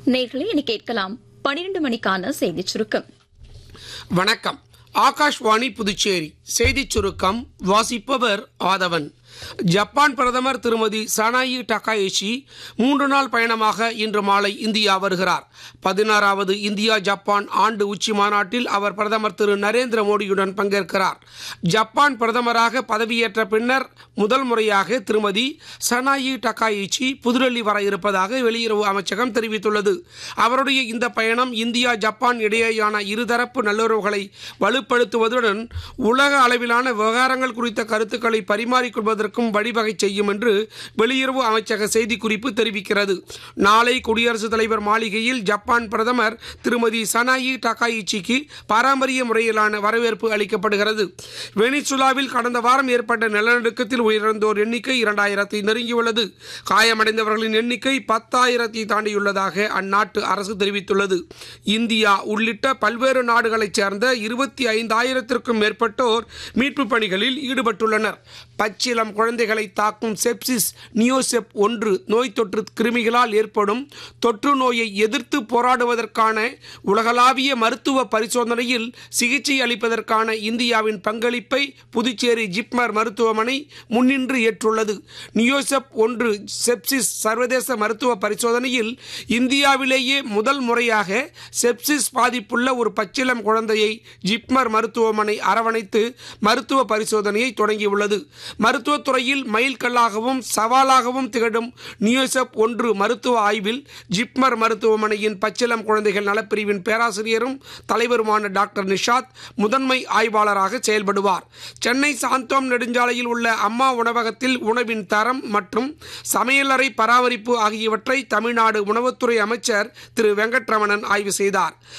நேர்களை இனி கேட்கலாம் பனிரெண்டு மணிக்கான செய்திச் சுருக்கம் வணக்கம் ஆகாஷ்வாணி புதுச்சேரி செய்திச் சுருக்கம் வாசிப்பவர் ஆதவன் ஜப்பான் பிரதமர் திருமதி சனாயி டகாயிஷி மூன்று நாள் பயணமாக இன்று மாலை இந்தியா வருகிறார் பதினாறாவது இந்தியா ஜப்பான் ஆண்டு உச்சி மாநாட்டில் அவர் பிரதமர் திரு நரேந்திர மோடியுடன் பங்கேற்கிறார் ஜப்பான் பிரதமராக பதவியேற்ற பின்னர் முதல் முறையாக திருமதி சனாயி டகாயிச்சி புதுடெல்லி வர இருப்பதாக வெளியுறவு அமைச்சகம் தெரிவித்துள்ளது அவருடைய இந்த பயணம் இந்தியா ஜப்பான் இடையேயான இருதரப்பு நல்லுறவுகளை வலுப்படுத்துவதுடன் உலக அளவிலான விவகாரங்கள் குறித்த கருத்துக்களை பரிமாறிக்கொள்வதற்கும் வழிவகை செய்யும் என்று வெளியுறவு அமைச்சக செய்திக்குறிப்பு தெரிவிக்கிறது நாளை குடியரசுத் தலைவர் மாளிகையில் ஜப்பான் பிரதமர் திருமதி சனாயி டகாயிச்சிக்கு பாரம்பரிய முறையிலான வரவேற்பு அளிக்கப்படுகிறது வெனிசுலாவில் கடந்த வாரம் ஏற்பட்ட நிலநடுக்கத்தில் உயிரிழந்தோர் எண்ணிக்கை இரண்டாயிரத்தை நெருங்கியுள்ளது காயமடைந்தவர்களின் எண்ணிக்கை பத்தாயிரத்தை தாண்டியுள்ளதாக அந்நாட்டு அரசு தெரிவித்துள்ளது இந்தியா உள்ளிட்ட பல்வேறு நாடுகளைச் சேர்ந்த இருபத்தி ஐந்தாயிரத்திற்கும் மேற்பட்டோர் மீட்புப் பணிகளில் ஈடுபட்டுள்ளனர் பச்சிலம் குழந்தைகளை தாக்கும் செப்சிஸ் நியோசெப் ஒன்று நோய் தொற்று கிருமிகளால் ஏற்படும் தொற்று நோயை எதிர்த்து போராடுவதற்கான உலகளாவிய மருத்துவ பரிசோதனையில் சிகிச்சை அளிப்பதற்கான இந்தியாவின் பங்களிப்பை புதுச்சேரி ஜிப்மர் மருத்துவமனை முன்னின்று ஏற்றுள்ளது நியோசெப் ஒன்று செப்சிஸ் சர்வதேச மருத்துவ பரிசோதனையில் இந்தியாவிலேயே முதல் முறையாக செப்சிஸ் பாதிப்புள்ள ஒரு பச்சிலம் குழந்தையை ஜிப்மர் மருத்துவமனை அரவணைத்து மருத்துவ பரிசோதனையை தொடங்கியுள்ளது மருத்துவத்துறையில் மைல்கல்லாகவும் சவாலாகவும் திகழும் நியோசெப் ஒன்று மருத்துவ ஆய்வில் ஜிப்மர் மருத்துவமனையின் பச்சிலம் குழந்தைகள் நலப்பிரிவின் பேராசிரியரும் தலைவருமான டாக்டர் நிஷாத் முதன்மை ஆய்வாளராக செயல்படுவார் சென்னை சாந்தோம் நெடுஞ்சாலையில் உள்ள அம்மா உணவகத்தில் உணவின் தரம் மற்றும் சமையலறை பராமரிப்பு ஆகியவற்றை தமிழ்நாடு உணவுத்துறை அமைச்சர் திரு வெங்கட்ரமணன் ஆய்வு செய்தார்